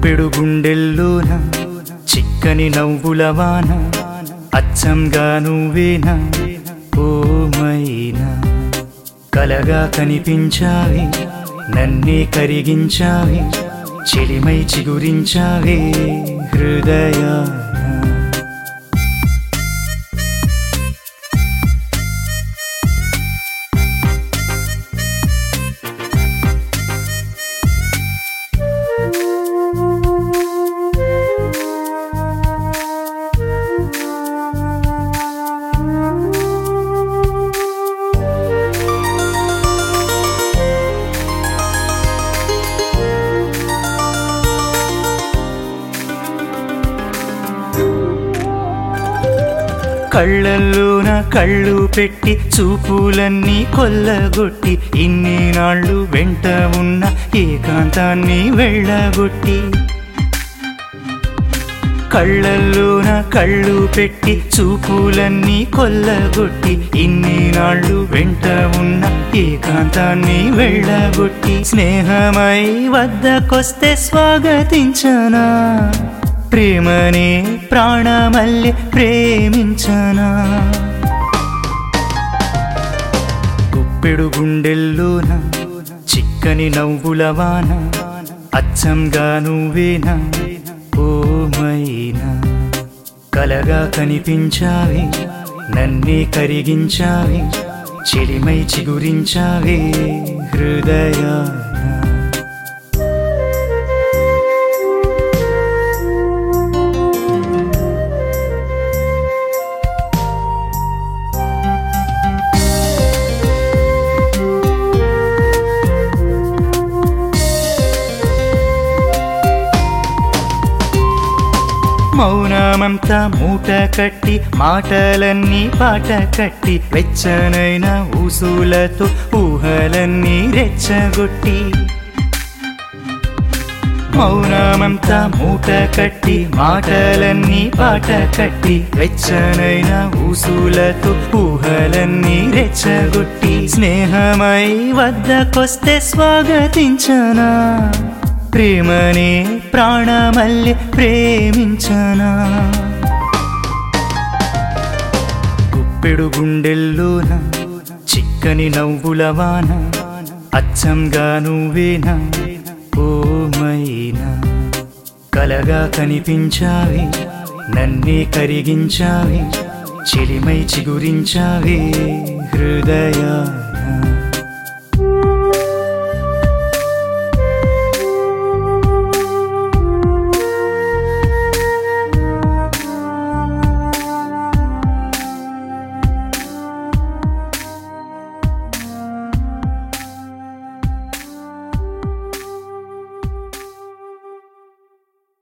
గుప్పెడు గుండెల్లోన చిక్కని నవ్వుల వాన అచ్చంగా నువ్వేనా ఓమైనా కలగా కనిపించావి నన్నే కరిగించావి చెలిమై చిగురించావే హృదయాన కళ్ళల్లోన కళ్ళు పెట్టి చూపులన్నీ కొల్లగొట్టి ఇన్ని నాళ్ళు వెంట ఉన్న ఏకాంతాన్ని వెళ్ళగొట్టి కళ్ళల్లోన కళ్ళు పెట్టి చూపులన్నీ కొల్లగొట్టి ఇన్ని నాళ్ళు వెంట ఉన్న ఏకాంతాన్ని వెళ్ళగొట్టి స్నేహమై వద్దకొస్తే స్వాగతించనా ప్రేమనే ప్రాణమల్లి ప్రేమించనా గుప్పెడు గుండెల్లోన చిక్కని నవ్వుల వాన అచ్చంగా నువ్వేనా ఓమైనా కలగా కనిపించావి నన్నే కరిగించావి చెలిమై చిగురించావే హృదయాన మౌనమంతా మూట కట్టి మాటలన్నీ పాట కట్టి వెచ్చనైన ఊసులతో ఊహలన్నీ రెచ్చగొట్టి మౌనమంతా మూట కట్టి మాటలన్నీ పాట కట్టి వెచ్చనైన ఊసులతో ఊహలన్నీ రెచ్చగొట్టి స్నేహమై వద్దకొస్తే స్వాగతించనా ప్రేమనే ప్రాణమల్లి ప్రేమించనా గుప్పెడు గుండెల్లోన చిక్కని నవ్వుల వాన అచ్చంగా నువ్వేనా ఓమైనా కలగా కనిపించావి నన్నే కరిగించావి చెలిమై చిగురించావే హృదయాన